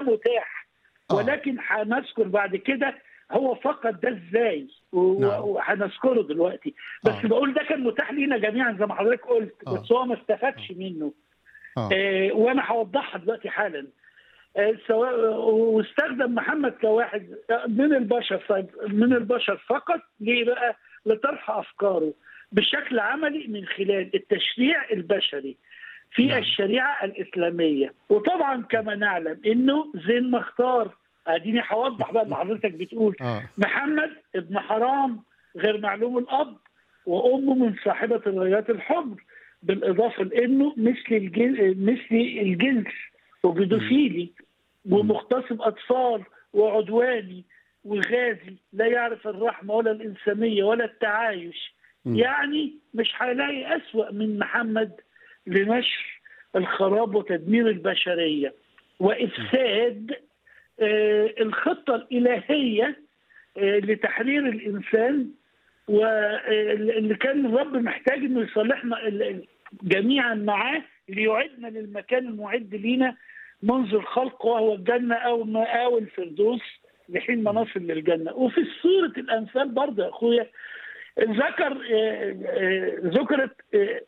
متاح آه. ولكن هنذكر بعد كده هو فقد ده ازاي و- نعم. وهنذكره دلوقتي بس آه. بقول ده كان متاح لينا جميعا زي ما حضرتك قلت آه. بس هو ما استفادش منه اه آه، وانا هوضحها دلوقتي حالا آه، سواء واستخدم محمد كواحد آه، من البشر طيب من البشر فقط ليه بقى لطرح افكاره بشكل عملي من خلال التشريع البشري في نعم. الشريعه الاسلاميه وطبعا كما نعلم انه زين ما اختار اديني هوضح بقى اللي حضرتك بتقول اه محمد ابن حرام غير معلوم الاب وامه من صاحبه الرايات الحمر بالاضافه لانه مثل الجنس مثل الجنس وبيدوفيلي ومغتصب اطفال وعدواني وغازي لا يعرف الرحمه ولا الانسانيه ولا التعايش مم. يعني مش هيلاقي اسوا من محمد لنشر الخراب وتدمير البشريه وافساد آه، الخطه الالهيه آه، لتحرير الانسان واللي كان الرب محتاج انه يصالحنا ال- ال- جميعا معاه ليعدنا للمكان المعد لينا منذ الخلق وهو الجنه او مآوي الفردوس لحين ما نصل للجنه وفي سوره الانفال برضه يا اخويا ذكر آه، آه، ذكرت آه،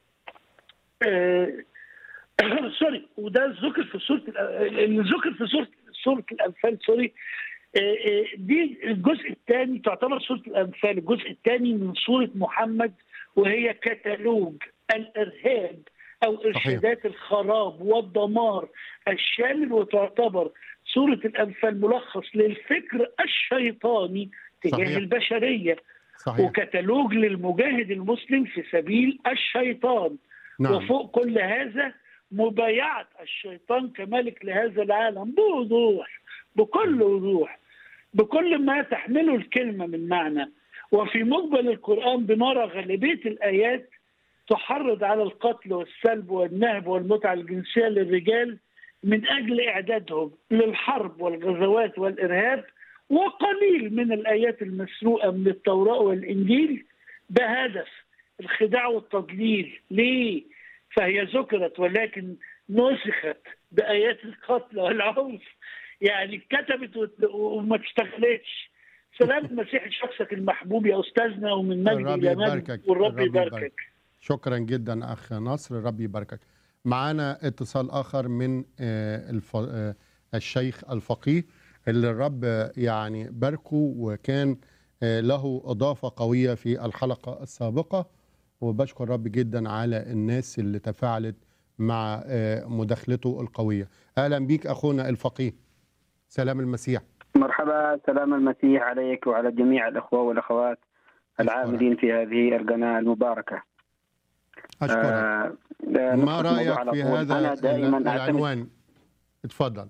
آه، سوري وده ذكر في سوره الأ- اللي ذكر في سوره سوره الانفال سوري آه، آه، دي الجزء الثاني تعتبر سوره الانفال الجزء الثاني من سوره محمد وهي كتالوج الارهاب او ارشادات الخراب والدمار الشامل وتعتبر سوره الانفال ملخص للفكر الشيطاني تجاه صحيح. البشريه صحيح وكتالوج للمجاهد المسلم في سبيل الشيطان نعم وفوق كل هذا مبايعة الشيطان كملك لهذا العالم بوضوح بكل وضوح بكل ما تحمله الكلمة من معنى وفي مقبل القرآن بنرى غالبية الآيات تحرض على القتل والسلب والنهب والمتعة الجنسية للرجال من أجل إعدادهم للحرب والغزوات والإرهاب وقليل من الآيات المسروقة من التوراة والإنجيل بهدف الخداع والتضليل ليه؟ فهي ذكرت ولكن نسخت بآيات القتل والعنف يعني اتكتبت وت- وما تشتغلتش سلام المسيح شخصك المحبوب يا أستاذنا ومن مجد الرب إلى مجد يباركك. والرب الرب يبارك. يباركك شكرا جدا اخ نصر ربي يباركك معانا اتصال اخر من آه، الف... آه، الشيخ الفقيه اللي الرب آه، يعني باركه وكان آه، له اضافه قويه في الحلقه السابقه وبشكر الرب جدا على الناس اللي تفاعلت مع آه، مداخلته القويه اهلا بيك اخونا الفقيه سلام المسيح مرحبا سلام المسيح عليك وعلى جميع الأخوة والأخوات العاملين في هذه القناة المباركة اشكرك آه، ما آه، نخص الموضوع رايك على في طول. هذا أنا دائما ال- أعتمد العنوان اتفضل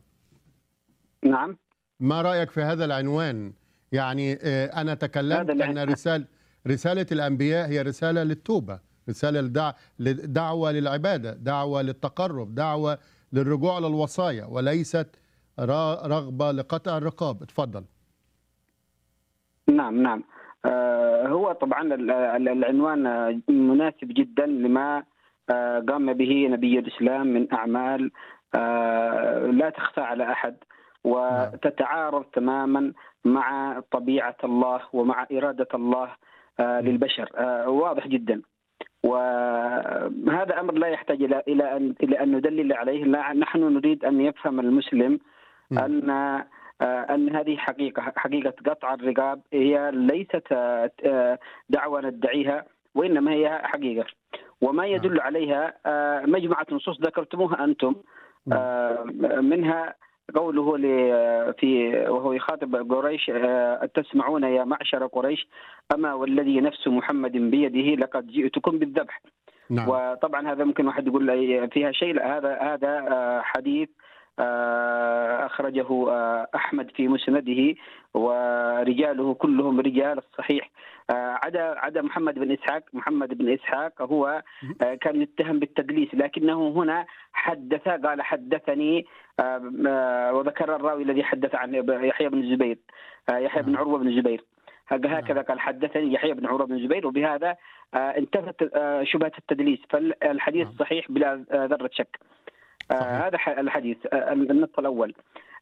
نعم ما رأيك في هذا العنوان يعني آه، أنا تكلمت هذا العن- أن رسالة رسالة الأنبياء هي رسالة للتوبة رسالة لدع... دعوة للعبادة دعوة للتقرب دعوة للرجوع للوصايا وليست را- رغبة لقطع الرقاب اتفضل نعم نعم آه، هو طبعا ال- ال- العنوان آه، مناسب جدا لما آه، قام به نبي الإسلام من أعمال آه، لا تخفى على أحد وتتعارض تماما مع طبيعة الله ومع إرادة الله آه، للبشر آه، واضح جدا وهذا امر لا يحتاج الى الى ان الى ان ندلل عليه لا نحن نريد ان يفهم المسلم مم. ان آه، ان هذه حقيقه حقيقه قطع الرقاب هي ليست آه، آه، دعوه ندعيها وانما هي حقيقه وما يدل عليها آه، مجموعه نصوص ذكرتموها انتم آه، منها قوله ل- في وهو يخاطب قريش آه، تسمعون يا معشر قريش اما والذي نفس محمد بيده لقد جئتكم بالذبح نعم وطبعا هذا ممكن واحد يقول لي فيها شيء لا هذا هذا آه، حديث آه، اخرجه آه، احمد في مسنده ورجاله كلهم رجال الصحيح آه، عدا عدا محمد بن اسحاق محمد بن اسحاق هو آه، كان يتهم بالتدليس لكنه هنا حدث قال حدثني آه، آه، وذكر الراوي الذي حدث عن يحيى بن الزبير آه، يحيى بن نعم. عروه بن الزبير هكذا قال حدثني يحيى بن عروه بن الزبير وبهذا آه، انتفت آه، شبهه التدليس فالحديث نعم. صحيح بلا آه، ذره شك آه، صحيح. هذا ح- الحديث آه، النص الاول